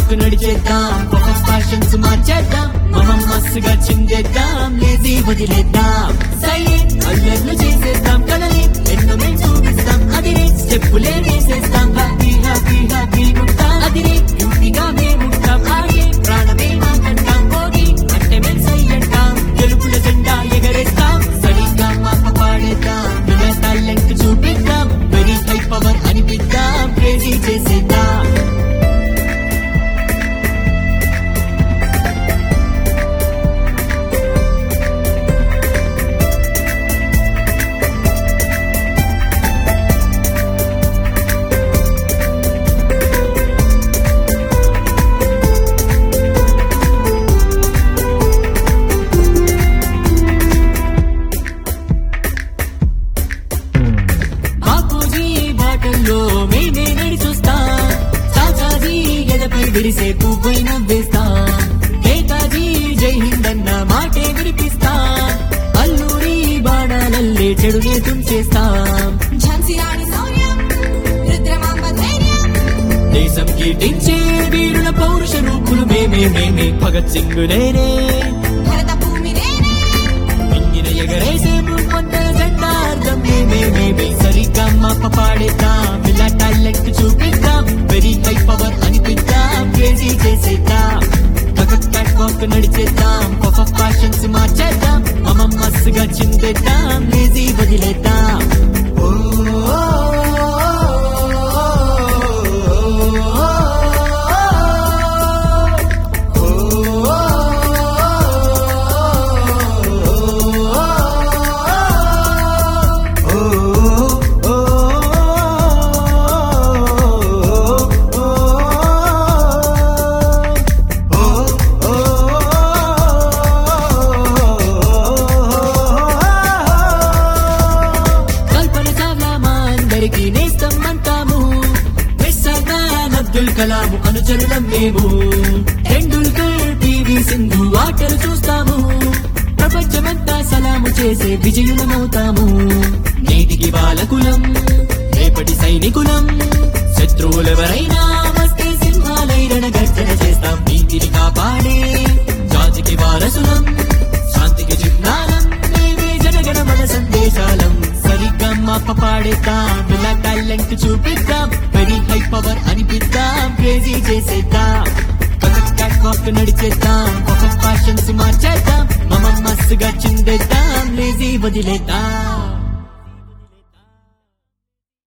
walk నడిచేద్దాం ఒక fashions మార్చేద్దాం మనం మస్తుగా చిందేద్దాం లేజీ వదిలేద్దాం సైలెంట్ అల్లర్లు చేసేద్దాం కలలి ఎన్నో మేము చూపిస్తాం అదిరే స్టెప్పులే వేసేస్తాం హ్యాపీ హ్యాపీ హ్యాపీ ఉంటాం అదిరే బ్యూటీగా మేముంటాం ఆగే ప్రాణమే మాకంటాం భోగి అంటే మేము సై అంటాం గెలుపుల జెండా ఎగరేస్తాం సరిగ్గా మాప పాడేద్దాం మన టాలెంట్ చూపిద్దాం వెరీ హై పవర్ అనిపిద్దాం క్రేజీ చేసేద్దాం బాపూజీ బాటల్లో మేమే నడిచొస్తాం చాచాజీ ఎదపై విరిసే పువ్వై నవ్వేస్తాం నేతాజీ జై హింద్ అన్న మాటే వినిపిస్తాం అల్లూరి బాణాలల్లే చెడునే తుంచేస్తాం ఝాన్సీ రాణి శౌర్యం రుద్రమాంబ ధైర్యం దేశం కీర్తించే వీరుల పౌరుష రూపులు మేమే మేమే భగత్ సింగ్ నేనే భరత భూమి నేనే మింగిన ఎగరేసే ముందర జెండార్థం మేమే మేమే సరిగ్గా మాప పాడేద్దాం ఇలా టాలెంట్ చూపిద్దాం వెరీ హై పవర్ అనిపిద్దాం క్రేజీ చేసేద్దాం భగత్ క్యాట్ వాక్ నడిచేద్దాం ఒక ఫ్యాషన్స్ మార్చేద్దాం మమ మస్తుగా చిందేద్దాం లేజీ వదిలేద్దాం ఓ, ఓ, కల్పన చావ్లా మా అందరికీ నేస్తం అంటాము విశ్వనాథ్ అబ్దుల్ కలాం అనుచరులం మేము టెండూల్కర్ టీవీ సింధు ఆటలు చూస్తాము ప్రపంచమంతా సలాము చేసే విజయులమవుతాము నేటికి బాలకులం రేపటి సైనికులం శత్రువులెవరైనా వస్తే సింహాలైరణ గర్జన చేస్తాం నీతిని కాపాడే జాతికి వారసులం శాంతికి చిహ్నాలం మేమే జనగణ మన సందేశాలం సరిగ్గా మాప పాడేద్దాం ఇలా టాలెంట్ చూపిద్దాం వెరీ హై పవర్ అనిపిద్దాం క్రేజీ చేసేద్దాం క్యాట్ వాక్ నడిచేద్దాం ఒక ఫ్యాషన్స్ మార్చేద్దాం మమ మస్తుగా చిందేద్దాం లేజీ వదిలేద్దాం